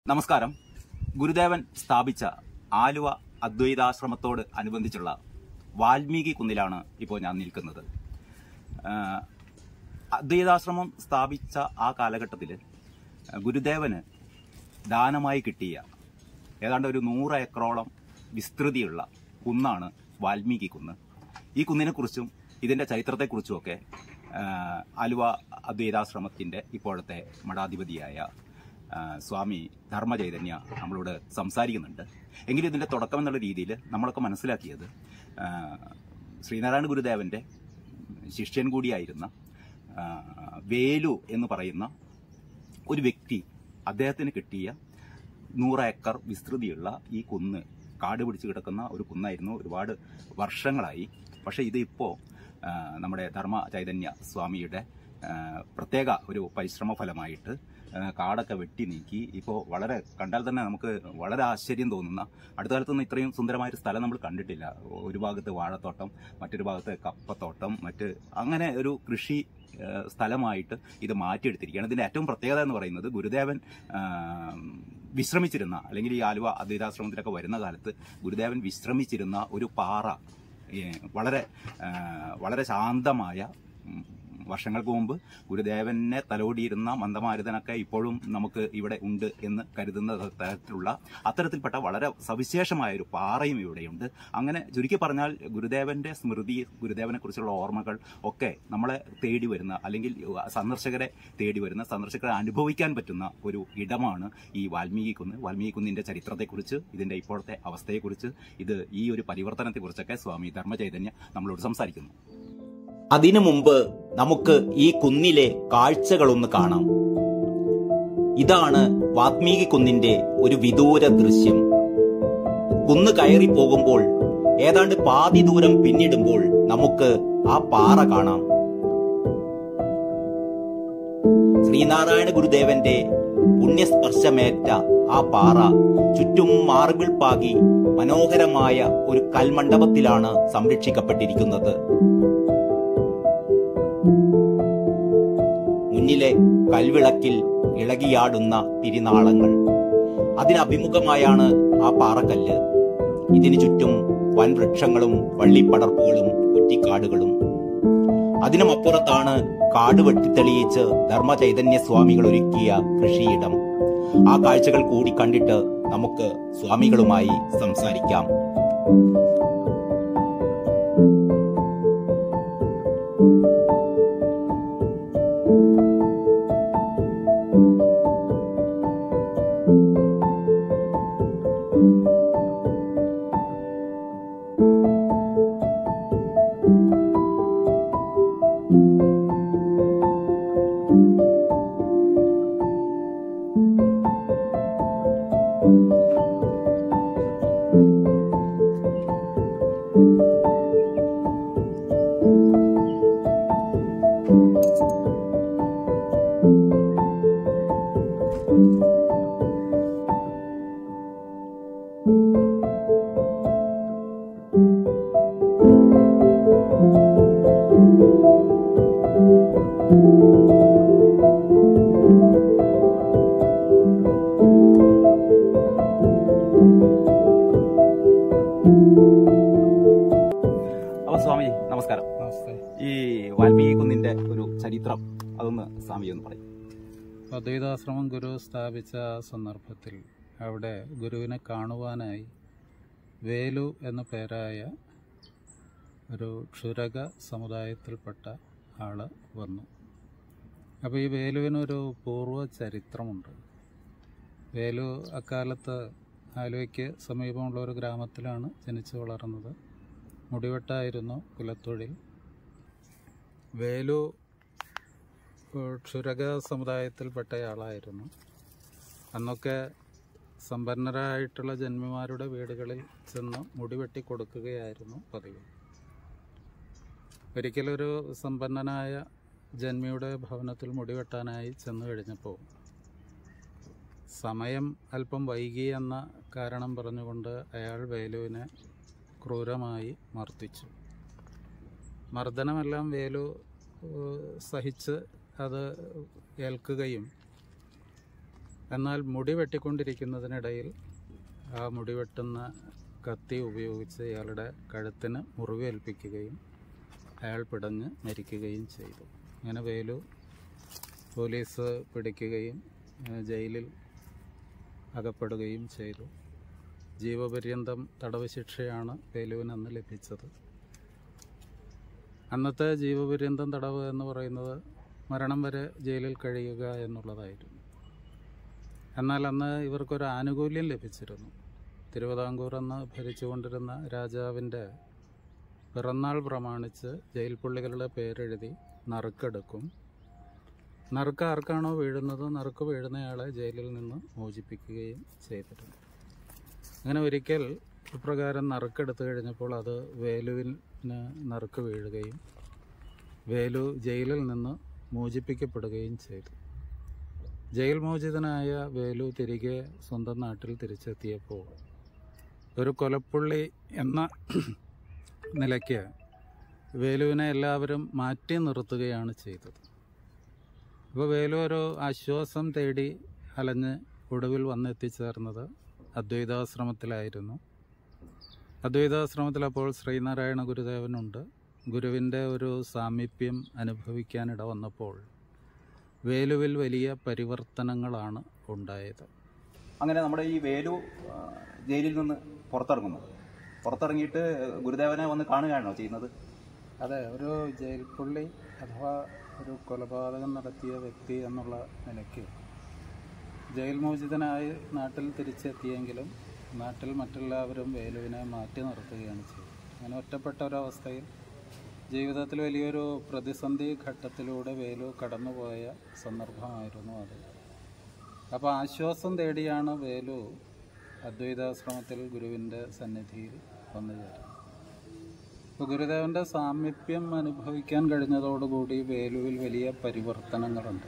നമസ്കാരം ഗുരുദേവൻ സ്ഥാപിച്ച ആലുവ അദ്വൈതാശ്രമത്തോട് അനുബന്ധിച്ചുള്ള വാൽമീകി കുന്നിലാണ് ഇപ്പോൾ ഞാൻ നിൽക്കുന്നത് ആ, അദ്വൈതാശ്രമം സ്ഥാപിച്ച ആ കാലഘട്ടത്തിൽ ഗുരുദേവന് ദാനമായി കിട്ടിയ ഏതാണ്ട് ഒരു നൂറ് ഏക്കറോളം വിസ്തൃതിയുള്ള കുന്നാണ് വാൽമീകി കുന്ന് ഈ കുന്നിനെക്കുറിച്ചും ഇതിൻ്റെ ചരിത്രത്തെക്കുറിച്ചുമൊക്കെ ആ, ആലുവ അദ്വൈതാശ്രമത്തിൻ്റെ ഇപ്പോഴത്തെ മഠാധിപതിയായ ആ, സ്വാമി ധർമ്മചൈതന്യ നമ്മളോട് സംസാരിക്കുന്നുണ്ട് എങ്കിലും ഇതിൻ്റെ തുടക്കം എന്നുള്ള രീതിയിൽ നമ്മളൊക്കെ മനസ്സിലാക്കിയത് ആ, ശ്രീനാരായണ ഗുരുദേവൻ്റെ ശിഷ്യൻ കൂടിയായിരുന്ന ആ, വേലു എന്ന് പറയുന്ന ഒരു വ്യക്തി അദ്ദേഹത്തിന് കിട്ടിയ നൂറ് ഏക്കർ വിസ്തൃതിയുള്ള ഈ കുന്ന് കാട് പിടിച്ച് കിടക്കുന്ന ഒരു കുന്നായിരുന്നു ഒരുപാട് വർഷങ്ങളായി പക്ഷേ ഇത് ഇപ്പോൾ നമ്മുടെ ധർമ്മ ചൈതന്യ സ്വാമിയുടെ ആ, പ്രത്യേക ഒരു പരിശ്രമ ഫലമായിട്ട് ആ, കാടൊക്കെ വെട്ടി നീക്കി ഇപ്പോൾ വളരെ കണ്ടാൽ തന്നെ നമുക്ക് വളരെ ആശ്ചര്യം തോന്നുന്ന അടുത്ത കാലത്തൊന്നും ഇത്രയും സുന്ദരമായൊരു സ്ഥലം നമ്മൾ കണ്ടിട്ടില്ല ഒരു ഭാഗത്ത് വാഴത്തോട്ടം മറ്റൊരു ഭാഗത്ത് കപ്പത്തോട്ടം മറ്റ് അങ്ങനെ ഒരു കൃഷി ആ, സ്ഥലമായിട്ട് ഇത് മാറ്റിയെടുത്തിരിക്കുകയാണ് ഇതിന്റെ ഏറ്റവും പ്രത്യേകത എന്ന് പറയുന്നത് ഗുരുദേവൻ ആ, വിശ്രമിച്ചിരുന്ന അല്ലെങ്കിൽ ഈ ആലുവ അദ്വൈതാശ്രമത്തിലൊക്കെ വരുന്ന കാലത്ത് ഗുരുദേവൻ വിശ്രമിച്ചിരുന്ന ഒരു പാറ ഏ, വളരെ ആ, വളരെ ശാന്തമായ ഉം, വർഷങ്ങൾക്ക് മുമ്പ് ഗുരുദേവനെ തലോടിയിരുന്ന മന്ദമാരുതനൊക്കെ ഇപ്പോഴും നമുക്ക് ഇവിടെ ഉണ്ട് എന്ന് കരുതുന്ന തരത്തിലുള്ള അത്തരത്തിൽപ്പെട്ട വളരെ സവിശേഷമായ ഒരു പാറയും ഇവിടെയുണ്ട് അങ്ങനെ ചുരുക്കി പറഞ്ഞാൽ ഗുരുദേവന്റെ സ്മൃതി ഗുരുദേവനെ കുറിച്ചുള്ള ഓർമ്മകൾ ഒക്കെ നമ്മളെ തേടി വരുന്ന അല്ലെങ്കിൽ സന്ദർശകരെ തേടി വരുന്ന സന്ദർശകരെ അനുഭവിക്കാൻ പറ്റുന്ന ഒരു ഇടമാണ് ഈ വാൽമീകി കുന്ന് വാൽമീകി കുന്നിന്റെ ചരിത്രത്തെക്കുറിച്ച് ഇതിന്റെ ഇപ്പോഴത്തെ അവസ്ഥയെക്കുറിച്ച് ഇത് ഈ ഒരു പരിവർത്തനത്തെക്കുറിച്ചൊക്കെ സ്വാമി ധർമ്മചൈതന്യ നമ്മളോട് സംസാരിക്കുന്നു അതിനു മുമ്പ് നമുക്ക് ഈ കുന്നിലെ കാഴ്ചകളൊന്ന് കാണാം ഇതാണ് വാത്മീകി കുന്നിന്റെ ഒരു വിദൂര ദൃശ്യം കുന്ന് കയറി പോകുമ്പോൾ ഏതാണ്ട് പാതി ദൂരം പിന്നിടുമ്പോൾ നമുക്ക് ആ പാറ കാണാം ശ്രീനാരായണ ഗുരുദേവന്റെ പുണ്യസ്പർശമേറ്റ ആ പാറ ചുറ്റും മാർബിൾ പാകി മനോഹരമായ ഒരു കൽമണ്ഡപത്തിലാണ് സംരക്ഷിക്കപ്പെട്ടിരിക്കുന്നത് മുന്നിലെ കൽവിളക്കിൽ ഇളകിയാടുന്ന തിരിനാളങ്ങൾ അതിനഭിമുഖമായാണ് ആ പാറക്കല്ല് ഇതിനു ചുറ്റും വൻവൃക്ഷങ്ങളും വള്ളിപ്പടർപ്പുകളും കുറ്റിക്കാടുകളും അതിനുമപ്പുറത്താണ് കാട് വെട്ടിത്തെളിയിച്ച് ധർമ്മചൈതന്യ സ്വാമികൾ ഒരുക്കിയ കൃഷിയിടം ആ കാഴ്ചകൾ കൂടി കണ്ടിട്ട് നമുക്ക് സ്വാമികളുമായി സംസാരിക്കാം അപ്പൊ സ്വാമി നമസ്കാരം നമസ്തേ ഈ വാൽമീകി കുന്നിന്റെ ഒരു ചരിത്രം അതൊന്ന് സ്വാമി ഒന്ന് പറയും അദ്വൈതാശ്രമം ഗുരു സ്ഥാപിച്ച ആ സന്ദർഭത്തിൽ അവിടെ ഗുരുവിനെ കാണുവാനായി വേലു എന്ന പേരായ ഒരു ക്ഷുരക സമുദായത്തിൽപ്പെട്ട ആള് വന്നു അപ്പോൾ ഈ വേലുവിനൊരു പൂർവ്വ ചരിത്രമുണ്ട് വേലു അക്കാലത്ത് ആലുവയ്ക്ക് സമീപമുള്ള ഒരു ഗ്രാമത്തിലാണ് ജനിച്ചു വളർന്നത് മുടിവെട്ടായിരുന്നു കുലത്തൊഴിൽ വേലു ഏഹ് ക്ഷുരക സമുദായത്തിൽപ്പെട്ടയാളായിരുന്നു അന്നൊക്കെ സമ്പന്നരായിട്ടുള്ള ജന്മിമാരുടെ വീടുകളിൽ ചെന്ന് മുടി വെട്ടി കൊടുക്കുകയായിരുന്നു പതിവ് ഒരിക്കലൊരു സമ്പന്നനായ ജന്മിയുടെ ഭവനത്തിൽ മുടി വെട്ടാനായി ചെന്ന് കഴിഞ്ഞപ്പോൾ സമയം അല്പം വൈകി എന്ന കാരണം പറഞ്ഞുകൊണ്ട് അയാൾ വേലുവിനെ ക്രൂരമായി മർദ്ദിച്ചു മർദ്ദനമെല്ലാം വേലു ഏഹ് സഹിച്ച് അത് ഏൽക്കുകയും എന്നാൽ മുടി വെട്ടിക്കൊണ്ടിരിക്കുന്നതിനിടയിൽ ആ മുടി വെട്ടുന്ന കത്തി ഉപയോഗിച്ച് ഇയാളുടെ കഴുത്തിന് മുറിവേൽപ്പിക്കുകയും അയാൾ പിടഞ്ഞ് മരിക്കുകയും ചെയ്തു അങ്ങനെ വേലു പോലീസ് പിടിക്കുകയും ഏഹ്, ജയിലിൽ അകപ്പെടുകയും ചെയ്തു ജീവപര്യന്തം തടവ് ശിക്ഷയാണ് വേലുവിന് അന്ന് ലഭിച്ചത് അന്നത്തെ ജീവപര്യന്തം തടവ് എന്ന് പറയുന്നത് മരണം വരെ ജയിലിൽ കഴിയുക എന്നുള്ളതായിരുന്നു എന്നാൽ അന്ന് ഇവർക്കൊരു ആനുകൂല്യം ലഭിച്ചിരുന്നു തിരുവിതാംകൂർ അന്ന് ഭരിച്ചുകൊണ്ടിരുന്ന രാജാവിൻ്റെ പിറന്നാൾ പ്രമാണിച്ച് ജയിൽ പുള്ളികളുടെ പേരെഴുതി നറുക്കെടുക്കും നറുക്ക് ആർക്കാണോ വീഴുന്നത് നറുക്ക് വീഴുന്നയാളെ ജയിലിൽ നിന്ന് മോചിപ്പിക്കുകയും ചെയ്തിരുന്നു അങ്ങനെ ഒരിക്കൽ ഇപ്രകാരം നറുക്കെടുത്തു കഴിഞ്ഞപ്പോൾ അത് വേലുവിന് നറുക്ക് വീഴുകയും വേലു ജയിലിൽ നിന്ന് മോചിപ്പിക്കപ്പെടുകയും ചെയ്തു ജയിൽ മോചിതനായ വേലു തിരികെ സ്വന്തം നാട്ടിൽ തിരിച്ചെത്തിയപ്പോൾ ഒരു കൊലപ്പുള്ളി എന്ന നിലയ്ക്ക് വേലുവിനെ എല്ലാവരും മാറ്റി നിർത്തുകയാണ് ചെയ്തത് അപ്പോൾ വേലു ഒരു ആശ്വാസം തേടി അലഞ്ഞ് ഒടുവിൽ വന്നെത്തിച്ചേർന്നത് അദ്വൈതാശ്രമത്തിലായിരുന്നു അദ്വൈതാശ്രമത്തിൽ അപ്പോൾ ശ്രീനാരായണ ഗുരുദേവനുണ്ട് ഗുരുവിൻ്റെ ഒരു സാമീപ്യം അനുഭവിക്കാനിട വന്നപ്പോൾ വേലുവിൽ വലിയ പരിവർത്തനങ്ങളാണ് ഉണ്ടായത് അങ്ങനെ നമ്മുടെ ഈ വേലു ആ, ജയിലിൽ നിന്ന് പുറത്തിറങ്ങുന്നു പുറത്തിറങ്ങിയിട്ട് ഗുരുദേവനെ വന്ന് കാണുകയാണോ ചെയ്യുന്നത് അതെ ഒരു ജയിൽ പുള്ളി അഥവാ ഒരു കൊലപാതകം നടത്തിയ വ്യക്തി എന്നുള്ള നിലയ്ക്ക് ജയിൽ മോചിതനായി നാട്ടിൽ തിരിച്ചെത്തിയെങ്കിലും നാട്ടിൽ മറ്റെല്ലാവരും വേലുവിനെ മാറ്റി നിർത്തുകയാണ് ചെയ്തത് അങ്ങനെ ഒറ്റപ്പെട്ട ഒരവസ്ഥയിൽ ജീവിതത്തിൽ വലിയൊരു പ്രതിസന്ധി ഘട്ടത്തിലൂടെ വേലു കടന്നുപോയ സന്ദർഭമായിരുന്നു അത് അപ്പോൾ ആശ്വാസം തേടിയാണ് വേലു അദ്വൈതാശ്രമത്തിൽ ഗുരുവിൻ്റെ സന്നിധിയിൽ വന്നു ചേരുന്നത് അപ്പോൾ ഗുരുദേവന്റെ സാമീപ്യം അനുഭവിക്കാൻ കഴിഞ്ഞതോടുകൂടി വേലുവിൽ വലിയ പരിവർത്തനങ്ങളുണ്ട്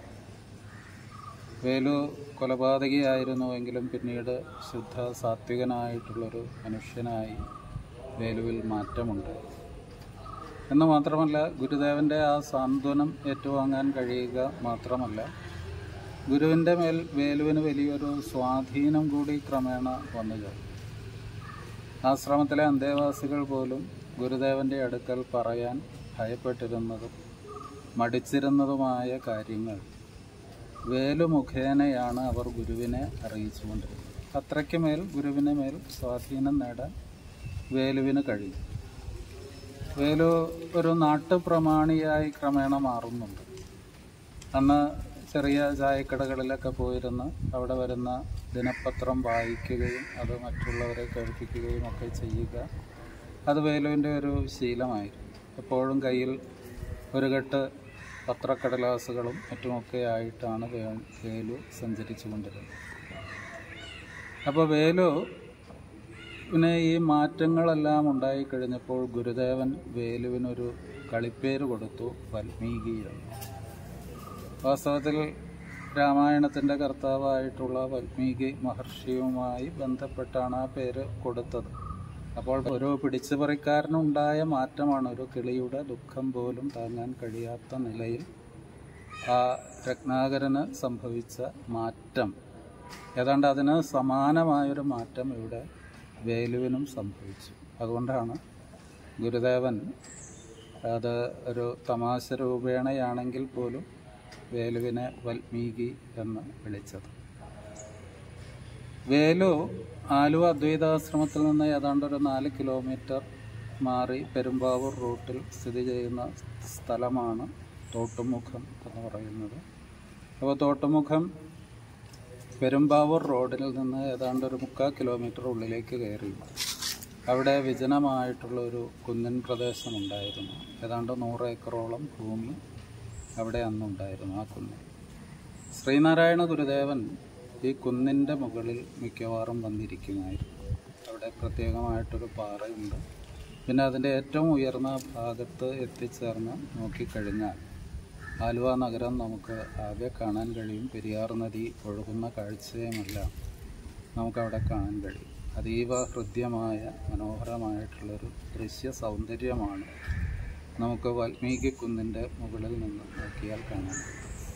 വേലു കൊലപാതകിയായിരുന്നുവെങ്കിലും പിന്നീട് ശുദ്ധ സാത്വികനായിട്ടുള്ളൊരു മനുഷ്യനായി വേലുവിൽ മാറ്റമുണ്ട് എന്ന് മാത്രമല്ല ഗുരുദേവന്റെ ആ സാന്ത്വനം ഏറ്റുവാങ്ങാൻ കഴിയുക മാത്രമല്ല ഗുരുവിൻ്റെ മേൽ വേലുവിന് വലിയൊരു സ്വാധീനം കൂടി ക്രമേണ വന്നു ചേർന്നു ആശ്രമത്തിലെ അന്തേവാസികൾ പോലും ഗുരുദേവന്റെ അടുക്കൽ പറയാൻ ഭയപ്പെട്ടിരുന്നതും മടിച്ചിരുന്നതുമായ കാര്യങ്ങൾ വേലു മുഖേനയാണ് അവർ ഗുരുവിനെ അറിയിച്ചുകൊണ്ടിരുന്നത് അത്രയ്ക്ക് മേൽ ഗുരുവിന് മേൽ സ്വാധീനം നേടാൻ വേലുവിന് കഴിയും വേലു ഒരു നാട്ടുപ്രമാണിയായി ക്രമേണ മാറുന്നുണ്ട് അന്ന് ചെറിയ ചായക്കടകളിലൊക്കെ പോയിരുന്ന് അവിടെ വരുന്ന ദിനപത്രം വായിക്കുകയും അത് മറ്റുള്ളവരെ കേൾപ്പിക്കുകയും ഒക്കെ ചെയ്യുക അത് വേലുവിൻ്റെ ഒരു ശീലമായിരുന്നു എപ്പോഴും കയ്യിൽ ഒരു കെട്ട് പത്രക്കടലാസുകളും മറ്റുമൊക്കെ ആയിട്ടാണ് വേ- വേലു സഞ്ചരിച്ചു കൊണ്ടിരുന്നത് അപ്പോൾ വേലു പിന്നെ ഈ മാറ്റങ്ങളെല്ലാം ഉണ്ടായിക്കഴിഞ്ഞപ്പോൾ ഗുരുദേവൻ വേലുവിനൊരു കളിപ്പേര് കൊടുത്തു വാൽമീകി എന്ന് വാസ്തവത്തിൽ രാമായണത്തിൻ്റെ കർത്താവായിട്ടുള്ള വാൽമീകി മഹർഷിയുമായി ബന്ധപ്പെട്ടാണ് ആ പേര് കൊടുത്തത് അപ്പോൾ ഒരു പിടിച്ചുപറിക്കാരനുണ്ടായ മാറ്റമാണ് ഒരു കിളിയുടെ ദുഃഖം പോലും താങ്ങാൻ കഴിയാത്ത നിലയിൽ ആ രത്നാകരന് സംഭവിച്ച മാറ്റം ഏതാണ്ട് അതിന് സമാനമായൊരു മാറ്റം ഇവിടെ വേലുവിനും സംഭവിച്ചു അതുകൊണ്ടാണ് ഗുരുദേവൻ അത് ഒരു തമാശ രൂപേണയാണെങ്കിൽ പോലും വേലുവിനെ വൽമീകി എന്ന് വിളിച്ചത് വേലു ആലുവ അദ്വൈതാശ്രമത്തിൽ നിന്ന് ഏതാണ്ട് ഒരു നാല് കിലോമീറ്റർ മാറി പെരുമ്പാവൂർ റൂട്ടിൽ സ്ഥിതി ചെയ്യുന്ന സ്ഥലമാണ് തോട്ടുമുഖം എന്ന് പറയുന്നത് അപ്പോൾ തോട്ടുമുഖം പെരുമ്പാവൂർ റോഡിൽ നിന്ന് ഏതാണ്ട് ഒരു മുക്കാൽ കിലോമീറ്റർ ഉള്ളിലേക്ക് കയറി അവിടെ വിജനമായിട്ടുള്ള ഒരു കുന്നിൻ പ്രദേശമുണ്ടായിരുന്നു ഏതാണ്ട് നൂറ് ഏക്കറോളം ഭൂമി അവിടെ അന്നുണ്ടായിരുന്നു ആ കുന്നിൽ ശ്രീനാരായണ ഗുരുദേവൻ ഈ കുന്നിൻ്റെ മുകളിൽ മിക്കവാറും വന്നിരിക്കുമായിരുന്നു അവിടെ പ്രത്യേകമായിട്ടൊരു പാറയുണ്ട് പിന്നെ അതിൻ്റെ ഏറ്റവും ഉയർന്ന ഭാഗത്ത് എത്തിച്ചേർന്ന് നോക്കിക്കഴിഞ്ഞാൽ ആലുവ നഗരം നമുക്ക് ആകെ കാണാൻ കഴിയും പെരിയാർ നദി ഒഴുകുന്ന കാഴ്ചയുമെല്ലാം നമുക്കവിടെ കാണാൻ കഴിയും അതീവ ഹൃദ്യമായ മനോഹരമായിട്ടുള്ളൊരു ദൃശ്യ സൗന്ദര്യമാണ് നമുക്ക് വാൽമീകി കുന്നിൻ്റെ മുകളിൽ നിന്ന് നോക്കിയാൽ കാണാൻ കഴിയും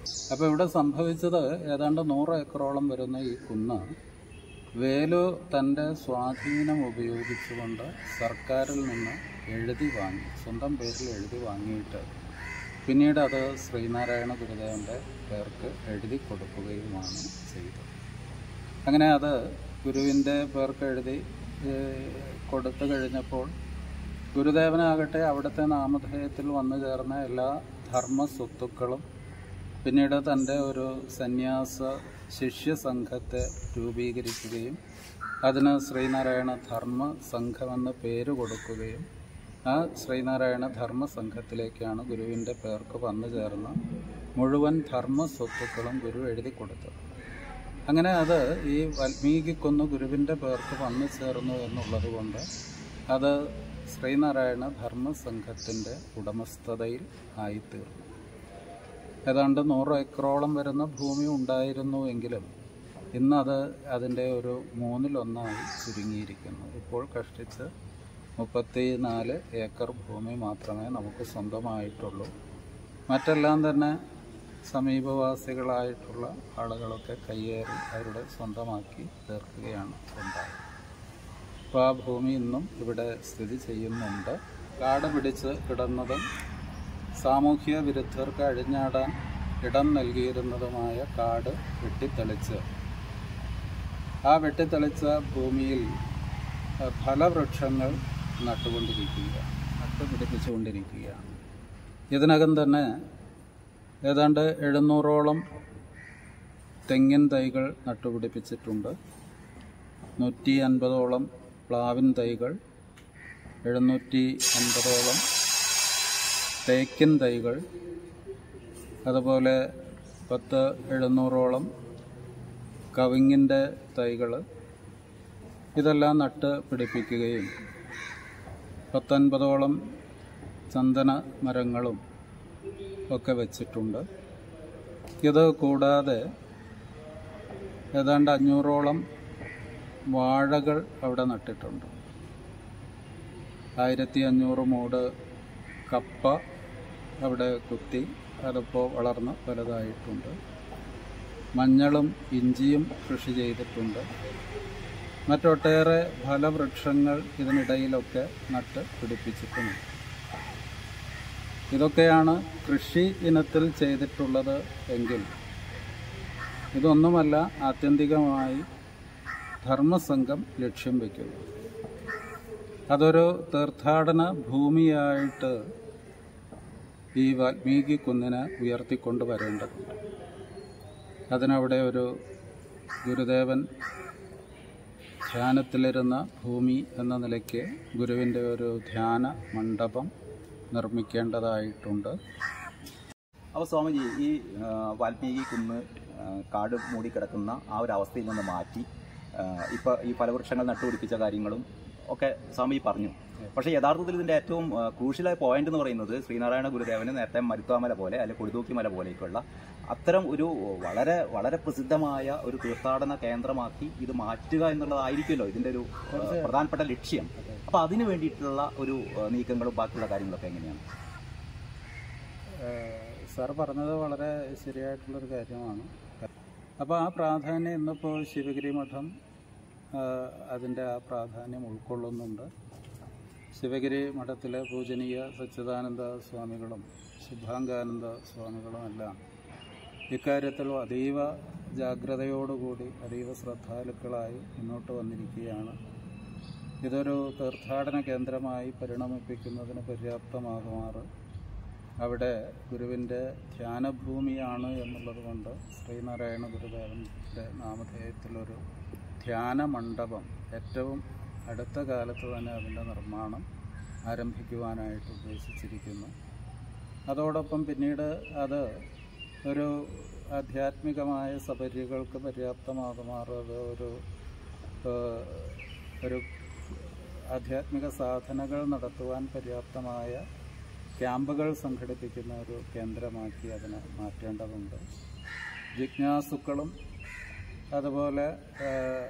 അപ്പോൾ ഇവിടെ സംഭവിച്ചത് ഏതാണ്ട് നൂറ് ഏക്കറോളം വരുന്ന ഈ കുന്ന് വേലു തൻ്റെ സ്വാധീനം ഉപയോഗിച്ചുകൊണ്ട് സർക്കാരിൽ നിന്ന് എഴുതി വാങ്ങി സ്വന്തം പേരിൽ എഴുതി വാങ്ങിയിട്ട് പിന്നീട് അത് ശ്രീനാരായണ ഗുരുദേവൻ്റെ പേർക്ക് എഴുതി കൊടുക്കുകയുമാണ് ചെയ്തത് അങ്ങനെ അത് ഗുരുവിൻ്റെ പേർക്ക് എഴുതി ഏഹ്, കൊടുത്തു കഴിഞ്ഞപ്പോൾ ഗുരുദേവനാകട്ടെ അവിടുത്തെ നാമധേയത്തിൽ വന്നു ചേർന്ന എല്ലാ ധർമ്മ സ്വത്തുക്കളും പിന്നീട് തൻ്റെ ഒരു സന്യാസ ശിഷ്യ സംഘത്തെ രൂപീകരിക്കുകയും അതിന് ശ്രീനാരായണ ധർമ്മ സംഘമെന്ന് പേര് കൊടുക്കുകയും ആ ശ്രീനാരായണ ധർമ്മ സംഘത്തിലേക്കാണ് ഗുരുവിൻ്റെ പേർക്ക് വന്നു ചേർന്ന മുഴുവൻ ധർമ്മ സ്വത്തുക്കളും ഗുരു എഴുതി കൊടുത്തത് അങ്ങനെ അത് ഈ വാൽമീകിക്കൊന്ന് ഗുരുവിൻ്റെ പേർക്ക് വന്നു ചേർന്നു എന്നുള്ളത് കൊണ്ട് അത് ശ്രീനാരായണ ധർമ്മ സംഘത്തിൻ്റെ ഉടമസ്ഥതയിൽ ആയിത്തീർന്നു ഏതാണ്ട് നൂറ് ഏക്കറോളം വരുന്ന ഭൂമി ഉണ്ടായിരുന്നു എങ്കിലും ഇന്നത് അതിൻ്റെ ഒരു മൂന്നിലൊന്നായി ചുരുങ്ങിയിരിക്കുന്നു ഇപ്പോൾ കഷ്ടിച്ച് മുപ്പത്തി നാല് ഏക്കർ ഭൂമി മാത്രമേ നമുക്ക് സ്വന്തമായിട്ടുള്ളൂ മറ്റെല്ലാം തന്നെ സമീപവാസികളായിട്ടുള്ള ആളുകളൊക്കെ കയ്യേറി അവരുടെ സ്വന്തമാക്കി തീർക്കുകയാണ് ഉണ്ടായത് അപ്പോൾ ആ ഭൂമി ഇന്നും ഇവിടെ സ്ഥിതി ചെയ്യുന്നുണ്ട് കാട് പിടിച്ച് കിടന്നതും സാമൂഹ്യ വിരുദ്ധർക്ക് അഴിഞ്ഞാടാൻ ഇടം നൽകിയിരുന്നതുമായ കാട് വെട്ടിത്തെളിച്ച് ആ വെട്ടിത്തെളിച്ച ഭൂമിയിൽ അഹ്, ഫലവൃക്ഷങ്ങൾ നട്ടുകൊണ്ടിരിക്കുക നട്ടുപിടിപ്പിച്ചുകൊണ്ടിരിക്കുകയാണ് ഇതിനകം തന്നെ ഏതാണ്ട് എഴുന്നൂറോളം തെങ്ങിൻ തൈകൾ നട്ടുപിടിപ്പിച്ചിട്ടുണ്ട് നൂറ്റി അൻപതോളം പ്ലാവിൻ തൈകൾ എഴുന്നൂറ്റി അൻപതോളം തേക്കിൻ തൈകൾ അതുപോലെ പത്ത് എഴുന്നൂറോളം കവിങ്ങിൻ്റെ തൈകൾ ഇതെല്ലാം നട്ട് പിടിപ്പിക്കുകയും പത്തൊൻപതോളം ചന്ദന മരങ്ങളും ഒക്കെ വെച്ചിട്ടുണ്ട് ഇത് കൂടാതെ ഏതാണ്ട് അഞ്ഞൂറോളം വാഴകൾ അവിടെ നട്ടിട്ടുണ്ട് ആയിരത്തി അഞ്ഞൂറ് മൂട് കപ്പ അവിടെ കുത്തി അതിപ്പോൾ വളർന്ന് വലുതായിട്ടുണ്ട് മഞ്ഞളും ഇഞ്ചിയും കൃഷി ചെയ്തിട്ടുണ്ട് മറ്റൊട്ടേറെ ഫലവൃക്ഷങ്ങൾ ഇതിനിടയിലൊക്കെ നട്ട് പിടിപ്പിച്ചിട്ടുമുണ്ട് ഇതൊക്കെയാണ് കൃഷി ഇനത്തിൽ ചെയ്തിട്ടുള്ളത് എങ്കിൽ ഇതൊന്നുമല്ല ആത്യന്തികമായി ധർമ്മസംഘം ലക്ഷ്യം വയ്ക്കുന്നു അതൊരു തീർത്ഥാടന ഭൂമിയായിട്ട് ഈ വാൽമീകി കുന്നിനെ ഉയർത്തിക്കൊണ്ട് വരേണ്ടതുണ്ട് അതിനവിടെ ഒരു ഗുരുദേവൻ ധ്യാനത്തിലിരുന്ന ഭൂമി എന്ന നിലയ്ക്ക് ഗുരുവിൻ്റെ ഒരു ധ്യാന മണ്ഡപം നിർമ്മിക്കേണ്ടതായിട്ടുണ്ട് അപ്പോൾ സ്വാമിജി ഈ ആ, വാൽമീകി കുന്ന് ആ, കാട് മൂടിക്കിടക്കുന്ന ആ ഒരു അവസ്ഥയിൽ നിന്ന് മാറ്റി ഇപ്പോൾ ഈ ഫലവൃക്ഷങ്ങൾ നട്ടുപിടിപ്പിച്ച കാര്യങ്ങളും ഒക്കെ സ്വാമി പറഞ്ഞു പക്ഷേ യഥാർത്ഥത്തിൽ ഇതിൻ്റെ ഏറ്റവും ക്രൂഷ്യലായ പോയിന്റ് എന്ന് പറയുന്നത് ശ്രീനാരായണ ഗുരുദേവന് നേരത്തെ മരുത്വാമല പോലെ അല്ലെങ്കിൽ കൊടിതൂക്കിമല പോലെയൊക്കെയുള്ള അത്തരം ഒരു വളരെ വളരെ പ്രസിദ്ധമായ ഒരു തീർത്ഥാടന കേന്ദ്രമാക്കി ഇത് മാറ്റുക എന്നുള്ളതായിരിക്കുമല്ലോ ഇതിൻ്റെ ഒരു ആ, പ്രധാനപ്പെട്ട ലക്ഷ്യം അപ്പോൾ അതിന് വേണ്ടിയിട്ടുള്ള ഒരു ആ, നീക്കങ്ങളും ബാക്കിയുള്ള കാര്യങ്ങളൊക്കെ എങ്ങനെയാണ് ഏഹ് സാർ പറഞ്ഞത് വളരെ ശരിയായിട്ടുള്ളൊരു കാര്യമാണ് അപ്പോൾ ആ പ്രാധാന്യം ഇന്നിപ്പോൾ ശിവഗിരി മഠം ഏഹ് അതിൻ്റെ ആ പ്രാധാന്യം ഉൾക്കൊള്ളുന്നുണ്ട് ശിവഗിരി മഠത്തിലെ പൂജനീയ സച്ചിദാനന്ദ സ്വാമികളും ശുഭാംഗാനന്ദ സ്വാമികളും എല്ലാം ഇക്കാര്യത്തിൽ അതീവ ജാഗ്രതയോടുകൂടി അതീവ ശ്രദ്ധാലുക്കളായി മുന്നോട്ട് വന്നിരിക്കുകയാണ് ഇതൊരു തീർത്ഥാടന കേന്ദ്രമായി പരിണമിപ്പിക്കുന്നതിന് പര്യാപ്തമാകുമാറ് അവിടെ ഗുരുവിൻ്റെ ധ്യാനഭൂമിയാണ് എന്നുള്ളത് കൊണ്ട് ശ്രീനാരായണ ഗുരുദേവൻ്റെ നാമധേയത്തിലൊരു ധ്യാന മണ്ഡപം ഏറ്റവും അടുത്ത കാലത്ത് തന്നെ അതിൻ്റെ നിർമ്മാണം ആരംഭിക്കുവാനായിട്ട് ഉദ്ദേശിച്ചിരിക്കുന്നു അതോടൊപ്പം പിന്നീട് അത് ഒരു ആധ്യാത്മികമായ സബര്യകൾക്ക് പര്യാപ്തമാകുമാറ് അത് ഒരു ഏഹ്, ഒരു ആധ്യാത്മിക സാധനകൾ നടത്തുവാൻ പര്യാപ്തമായ ക്യാമ്പുകൾ സംഘടിപ്പിക്കുന്ന ഒരു കേന്ദ്രമാക്കി അതിനെ മാറ്റേണ്ടതുണ്ട് ജിജ്ഞാസുക്കളും അതുപോലെ ഏഹ്,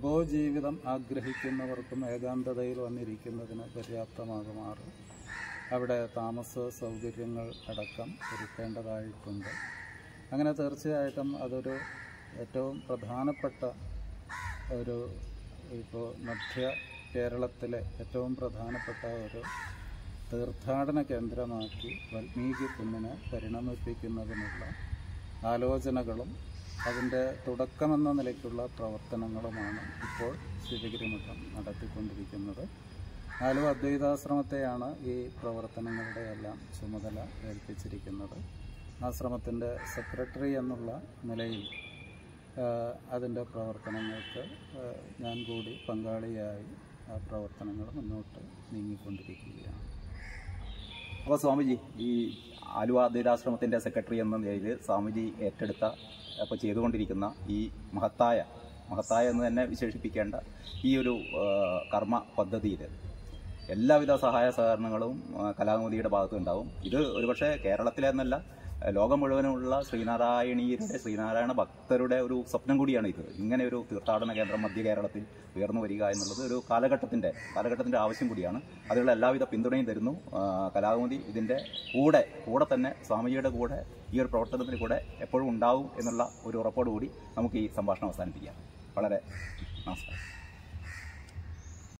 തപോജീവിതം ആഗ്രഹിക്കുന്നവർക്കും ഏകാന്തതയിൽ വന്നിരിക്കുന്നതിന് പര്യാപ്തമാകുമാറ് അവിടെ താമസ സൗകര്യങ്ങൾ അടക്കം ഒരുക്കേണ്ടതായിട്ടുണ്ട് അങ്ങനെ തീർച്ചയായിട്ടും അതൊരു ഏറ്റവും പ്രധാനപ്പെട്ട ഒരു ഇപ്പോൾ മധ്യ കേരളത്തിലെ ഏറ്റവും പ്രധാനപ്പെട്ട ഒരു തീർത്ഥാടന കേന്ദ്രമാക്കി വാൽമീകി കുന്നിനെ പരിണമിപ്പിക്കുന്നതിനുള്ള ആലോചനകളും അതിൻ്റെ തുടക്കമെന്ന നിലയ്ക്കുള്ള പ്രവർത്തനങ്ങളുമാണ് ഇപ്പോൾ ശിവഗിരി മഠം നടത്തിക്കൊണ്ടിരിക്കുന്നത് ആലുവ അദ്വൈതാശ്രമത്തെയാണ് ഈ പ്രവർത്തനങ്ങളുടെ എല്ലാം ചുമതല ഏൽപ്പിച്ചിരിക്കുന്നത് ആശ്രമത്തിൻ്റെ സെക്രട്ടറി എന്നുള്ള നിലയിൽ ആഹ് അതിൻ്റെ പ്രവർത്തനങ്ങൾക്ക് ആഹ് ഞാൻ കൂടി പങ്കാളിയായി ആ പ്രവർത്തനങ്ങൾ മുന്നോട്ട് നീങ്ങിക്കൊണ്ടിരിക്കുകയാണ് അപ്പോൾ സ്വാമിജി ഈ ആലുവ അദ്വൈതാശ്രമത്തിന്റെ സെക്രട്ടറി എന്ന നിലയിൽ സ്വാമിജി ഏറ്റെടുത്ത അപ്പോൾ ചെയ്തുകൊണ്ടിരിക്കുന്ന ഈ മഹത്തായ മഹത്തായ എന്ന് തന്നെ വിശേഷിപ്പിക്കേണ്ട ഈ ഒരു ആ, കർമ്മ പദ്ധതിയിൽ എല്ലാവിധ സഹായ സഹകരണങ്ങളും ആ, കലാകൗമുദിയുടെ ഭാഗത്തും ഉണ്ടാവും ഇത് ഒരുപക്ഷെ കേരളത്തിലെ എന്നല്ല ആ, ലോകം മുഴുവനുമുള്ള ശ്രീനാരായണീയരുടെ ശ്രീനാരായണ ഭക്തരുടെ ഒരു സ്വപ്നം കൂടിയാണ് ഇത് ഇങ്ങനെ ഒരു തീർത്ഥാടന കേന്ദ്രം മധ്യ കേരളത്തിൽ ഉയർന്നു വരിക എന്നുള്ളത് ഒരു കാലഘട്ടത്തിന്റെ കാലഘട്ടത്തിന്റെ ആവശ്യം കൂടിയാണ് അതിനുള്ള എല്ലാവിധ പിന്തുണയും തരുന്നു ആ, കലാകൗമുദി ഇതിന്റെ കൂടെ കൂടെ തന്നെ സ്വാമിജിയുടെ കൂടെ ഈ ഒരു പ്രവർത്തനത്തിന് കൂടെ എപ്പോഴും ഉണ്ടാവും എന്നുള്ള ഒരു ഉറപ്പോടുകൂടി നമുക്ക് ഈ സംഭാഷണം അവസാനിപ്പിക്കാം വളരെ നമസ്കാരം